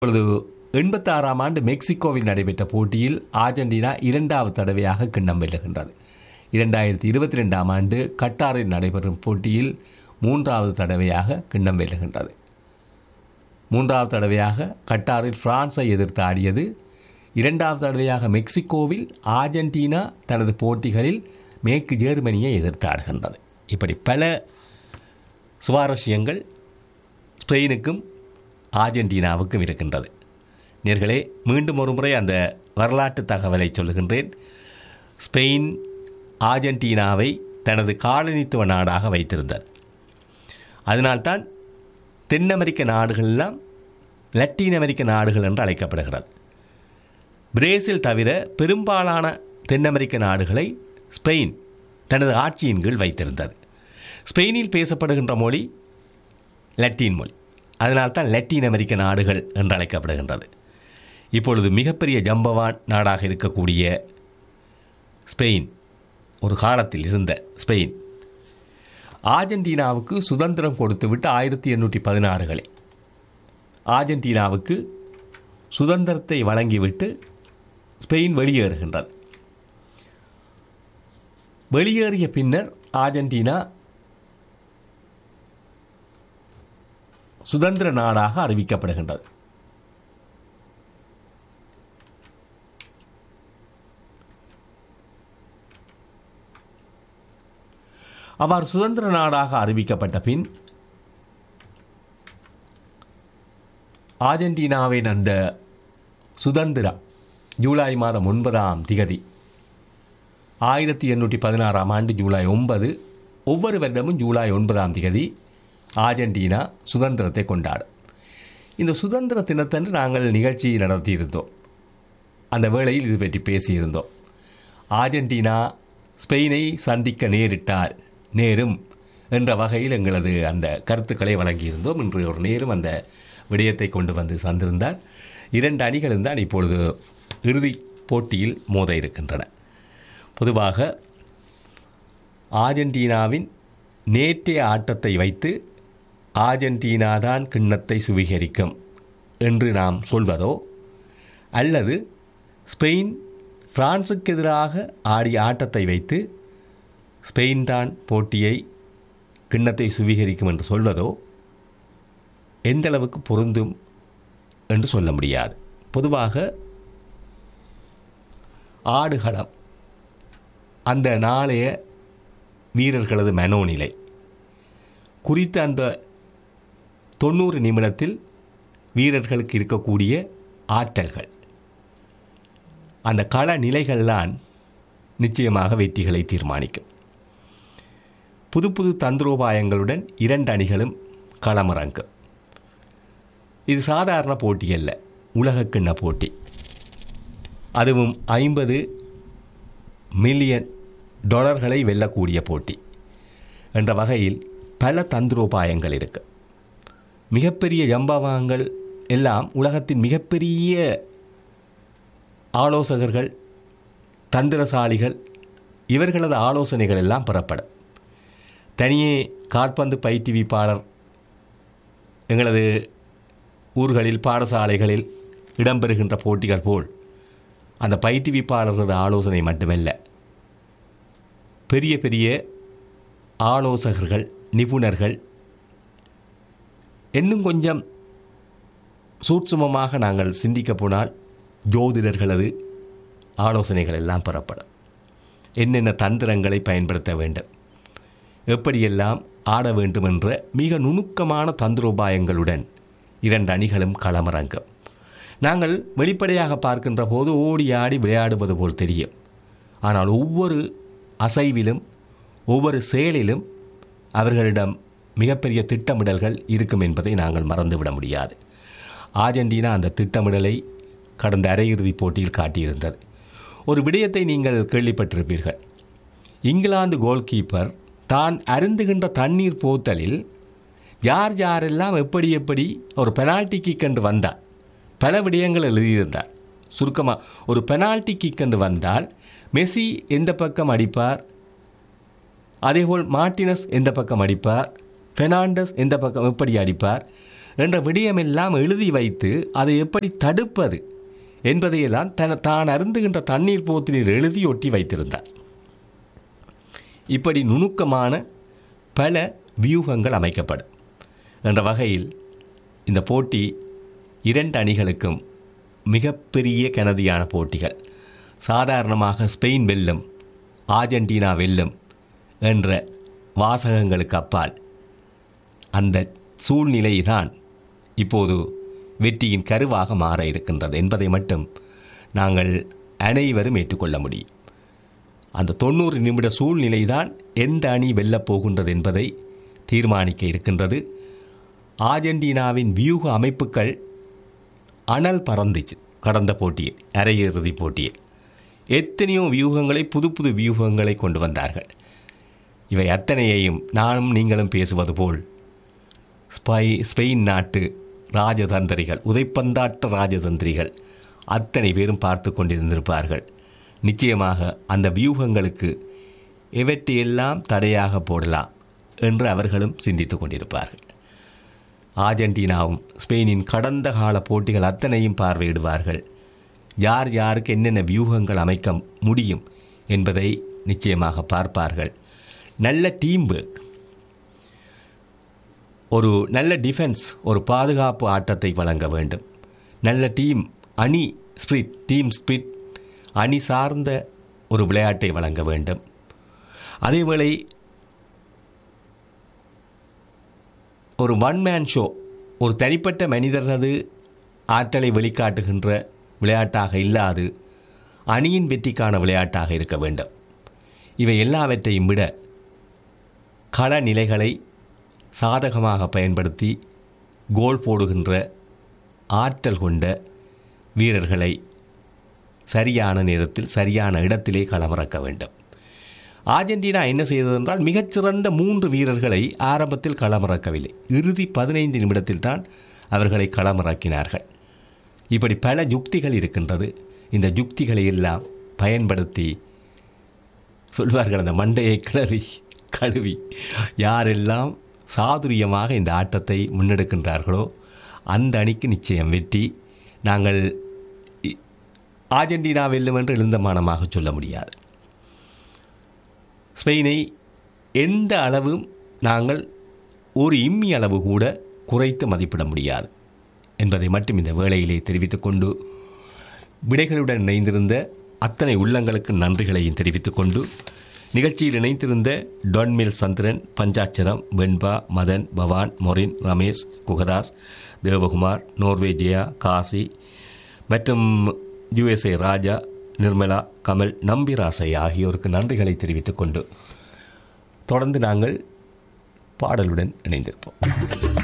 இப்பொழுது எண்பத்தாறாம் ஆண்டு மெக்சிகோவில் நடைபெற்ற போட்டியில் ஆர்ஜென்டினா இரண்டாவது தடவையாக கிண்ணம் வெல்லுகின்றது இரண்டாயிரத்தி இருபத்தி ரெண்டாம் ஆண்டு கட்டாரில் நடைபெறும் போட்டியில் மூன்றாவது தடவையாக கிண்ணம் வெல்லுகின்றது மூன்றாவது தடவையாக கட்டாரில் பிரான்ஸை எதிர்த்து ஆடியது இரண்டாவது தடவையாக மெக்சிகோவில் ஆர்ஜென்டினா தனது போட்டிகளில் மேற்கு ஜெர்மனியை எதிர்த்து ஆடுகின்றது இப்படி பல சுவாரஸ்யங்கள் ஸ்பெயினுக்கும் ஆர்ஜென்டினாவுக்கும் இருக்கின்றது நேர்களே மீண்டும் ஒரு முறை அந்த வரலாற்று தகவலை சொல்லுகின்றேன் ஸ்பெயின் ஆர்ஜென்டினாவை தனது காலனித்துவ நாடாக வைத்திருந்தது அதனால்தான் தென் அமெரிக்க நாடுகளெல்லாம் லத்தீன் அமெரிக்க நாடுகள் என்று அழைக்கப்படுகிறது பிரேசில் தவிர பெரும்பாலான தென் அமெரிக்க நாடுகளை ஸ்பெயின் தனது ஆட்சியின் கீழ் வைத்திருந்தது ஸ்பெயினில் பேசப்படுகின்ற மொழி லத்தீன் மொழி அதனால்தான் லத்தீன் அமெரிக்க நாடுகள் என்று அழைக்கப்படுகின்றது இப்பொழுது மிகப்பெரிய ஜம்பவான் நாடாக இருக்கக்கூடிய ஸ்பெயின் ஒரு காலத்தில் இருந்த ஸ்பெயின் ஆர்ஜென்டினாவுக்கு சுதந்திரம் கொடுத்துவிட்டு ஆயிரத்தி எண்ணூற்றி பதினாறுகளில் ஆர்ஜென்டினாவுக்கு சுதந்திரத்தை வழங்கிவிட்டு ஸ்பெயின் வெளியேறுகின்றது வெளியேறிய பின்னர் ஆர்ஜென்டினா சுதந்திர நாடாக அறிவிக்கப்படுகின்றது அவ்வாறு சுதந்திர நாடாக அறிவிக்கப்பட்ட பின் ஆர்ஜென்டினாவின் அந்த சுதந்திரம் ஜூலை மாதம் ஒன்பதாம் திகதி ஆயிரத்தி எண்ணூற்றி பதினாறாம் ஆண்டு ஜூலை ஒன்பது ஒவ்வொரு வருடமும் ஜூலை ஒன்பதாம் திகதி ஆர்ஜென்டினா சுதந்திரத்தை கொண்டாடும் இந்த சுதந்திர தினத்தன்று நாங்கள் நிகழ்ச்சி நடத்தியிருந்தோம் அந்த வேளையில் இது பற்றி பேசியிருந்தோம் ஆர்ஜென்டினா ஸ்பெயினை சந்திக்க நேரிட்டால் நேரும் என்ற வகையில் எங்களது அந்த கருத்துக்களை வழங்கியிருந்தோம் இன்று ஒரு நேரும் அந்த விடயத்தை கொண்டு வந்து சந்திருந்தார் இரண்டு அணிகளும் தான் இப்பொழுது இறுதிப் போட்டியில் மோத இருக்கின்றன பொதுவாக ஆர்ஜென்டினாவின் நேற்றைய ஆட்டத்தை வைத்து ஆர்ஜென்டினா தான் கிண்ணத்தை சுவீகரிக்கும் என்று நாம் சொல்வதோ அல்லது ஸ்பெயின் பிரான்சுக்கு எதிராக ஆடிய ஆட்டத்தை வைத்து ஸ்பெயின் தான் போட்டியை கிண்ணத்தை சுவீகரிக்கும் என்று சொல்வதோ எந்த அளவுக்கு பொருந்தும் என்று சொல்ல முடியாது பொதுவாக ஆடுகளம் அந்த நாளைய வீரர்களது மனோநிலை குறித்த அந்த தொண்ணூறு நிமிடத்தில் வீரர்களுக்கு இருக்கக்கூடிய ஆற்றல்கள் அந்த கள நிலைகள்தான் நிச்சயமாக வெற்றிகளை தீர்மானிக்கும் புது புது தந்திரோபாயங்களுடன் இரண்டு அணிகளும் களமிறங்கும் இது சாதாரண போட்டி அல்ல உலகக்கிண்ண போட்டி அதுவும் ஐம்பது மில்லியன் டாலர்களை வெல்லக்கூடிய போட்டி என்ற வகையில் பல தந்திரோபாயங்கள் இருக்கு மிகப்பெரிய ஜம்பவாங்கள் எல்லாம் உலகத்தின் மிகப்பெரிய ஆலோசகர்கள் தந்திரசாலிகள் இவர்களது ஆலோசனைகள் எல்லாம் பெறப்படும் தனியே காற்பந்து பயிற்றுவிப்பாளர் எங்களது ஊர்களில் பாடசாலைகளில் இடம்பெறுகின்ற போட்டிகள் போல் அந்த பயிற்றுவிப்பாளர்களது ஆலோசனை மட்டுமல்ல பெரிய பெரிய ஆலோசகர்கள் நிபுணர்கள் இன்னும் கொஞ்சம் சூட்சுமமாக நாங்கள் சிந்திக்க போனால் ஜோதிடர்களது ஆலோசனைகள் எல்லாம் பெறப்படும் என்னென்ன தந்திரங்களை பயன்படுத்த வேண்டும் எப்படியெல்லாம் ஆட வேண்டும் என்ற மிக நுணுக்கமான தந்திரோபாயங்களுடன் இரண்டு அணிகளும் களமிறங்கும் நாங்கள் வெளிப்படையாக பார்க்கின்ற போது ஓடி ஆடி விளையாடுவது போல் தெரியும் ஆனால் ஒவ்வொரு அசைவிலும் ஒவ்வொரு செயலிலும் அவர்களிடம் மிகப்பெரிய திட்டமிடல்கள் இருக்கும் என்பதை நாங்கள் மறந்துவிட முடியாது ஆர்ஜென்டினா அந்த திட்டமிடலை கடந்த அரையிறுதிப் போட்டியில் காட்டியிருந்தது ஒரு விடயத்தை நீங்கள் கேள்விப்பட்டிருப்பீர்கள் இங்கிலாந்து கோல் கீப்பர் தான் அருந்துகின்ற தண்ணீர் போத்தலில் யார் யாரெல்லாம் எப்படி எப்படி ஒரு பெனால்டி கிக் என்று வந்தார் பல விடயங்கள் எழுதியிருந்தார் சுருக்கமாக ஒரு பெனால்டி கிக் என்று வந்தால் மெஸ்ஸி எந்த பக்கம் அடிப்பார் அதேபோல் மார்டினஸ் எந்த பக்கம் அடிப்பார் பெர்னாண்டஸ் எந்த பக்கம் எப்படி அடிப்பார் என்ற விடயமெல்லாம் எழுதி வைத்து அதை எப்படி தடுப்பது என்பதையெல்லாம் தன தான் அருந்துகின்ற தண்ணீர் போத்தினில் எழுதி ஒட்டி வைத்திருந்தார் இப்படி நுணுக்கமான பல வியூகங்கள் அமைக்கப்படும் என்ற வகையில் இந்த போட்டி இரண்டு அணிகளுக்கும் மிகப்பெரிய கனதியான போட்டிகள் சாதாரணமாக ஸ்பெயின் வெல்லும் ஆர்ஜென்டினா வெல்லும் என்ற வாசகங்களுக்கு அப்பால் அந்த சூழ்நிலை தான் இப்போது வெற்றியின் கருவாக மாற இருக்கின்றது என்பதை மட்டும் நாங்கள் அனைவரும் ஏற்றுக்கொள்ள முடியும் அந்த தொண்ணூறு நிமிட சூழ்நிலை தான் எந்த அணி வெல்லப் போகின்றது என்பதை தீர்மானிக்க இருக்கின்றது ஆர்ஜென்டினாவின் வியூக அமைப்புகள் அனல் பறந்துச்சு கடந்த போட்டியில் அரையிறுதி போட்டியில் எத்தனையோ வியூகங்களை புது புது வியூகங்களை கொண்டு வந்தார்கள் இவை அத்தனையையும் நானும் நீங்களும் பேசுவது போல் ஸ்பை ஸ்பெயின் நாட்டு ராஜதந்திரிகள் உதைப்பந்தாட்ட ராஜதந்திரிகள் அத்தனை பேரும் பார்த்து கொண்டிருந்திருப்பார்கள் நிச்சயமாக அந்த வியூகங்களுக்கு எவற்றையெல்லாம் தடையாக போடலாம் என்று அவர்களும் சிந்தித்துக் கொண்டிருப்பார்கள் ஆர்ஜென்டினாவும் ஸ்பெயினின் கடந்த கால போட்டிகள் அத்தனையும் பார்வையிடுவார்கள் யார் யாருக்கு என்னென்ன வியூகங்கள் அமைக்க முடியும் என்பதை நிச்சயமாக பார்ப்பார்கள் நல்ல டீம் ஒர்க் ஒரு நல்ல டிஃபென்ஸ் ஒரு பாதுகாப்பு ஆட்டத்தை வழங்க வேண்டும் நல்ல டீம் அணி ஸ்பிரிட் டீம் ஸ்பிரிட் அணி சார்ந்த ஒரு விளையாட்டை வழங்க வேண்டும் அதேவேளை ஒரு ஒன் மேன் ஷோ ஒரு தனிப்பட்ட மனிதனது ஆற்றலை வெளிக்காட்டுகின்ற விளையாட்டாக இல்லாது அணியின் வெற்றிக்கான விளையாட்டாக இருக்க வேண்டும் இவை எல்லாவற்றையும் விட கள நிலைகளை சாதகமாக பயன்படுத்தி கோல் போடுகின்ற ஆற்றல் கொண்ட வீரர்களை சரியான நேரத்தில் சரியான இடத்திலே களமிறக்க வேண்டும் ஆர்ஜென்டினா என்ன செய்தது என்றால் மிகச்சிறந்த மூன்று வீரர்களை ஆரம்பத்தில் களமிறக்கவில்லை இறுதி பதினைந்து நிமிடத்தில் தான் அவர்களை களமிறக்கினார்கள் இப்படி பல யுக்திகள் இருக்கின்றது இந்த யுக்திகளை எல்லாம் பயன்படுத்தி சொல்வார்கள் அந்த மண்டையை கிளறி கழுவி யாரெல்லாம் சாதுரியமாக இந்த ஆட்டத்தை முன்னெடுக்கின்றார்களோ அந்த அணிக்கு நிச்சயம் வெற்றி நாங்கள் இ- ஆர்ஜென்டினா வெல்லும் என்று எழுந்தமானமாக சொல்ல முடியாது ஸ்பெயினை எந்த அளவும் நாங்கள் ஒரு இம்மி அளவு கூட குறைத்து மதிப்பிட முடியாது என்பதை மட்டும் இந்த வேளையிலே தெரிவித்துக் கொண்டு விடைகளுடன் இணைந்திருந்த அத்தனை உள்ளங்களுக்கு நன்றிகளையும் தெரிவித்துக் கொண்டு நிகழ்ச்சியில் இணைந்திருந்த டொன்மில் சந்திரன் பஞ்சாட்சரம் வெண்பா மதன் பவான் மொரின் ரமேஷ் குகதாஸ் தேவகுமார் நோர்வே ஜெயா காசி மற்றும் யுஎஸ்ஏ ராஜா நிர்மலா கமல் நம்பிராசை ஆகியோருக்கு நன்றிகளை தெரிவித்துக் கொண்டு தொடர்ந்து நாங்கள் பாடலுடன் இணைந்திருப்போம்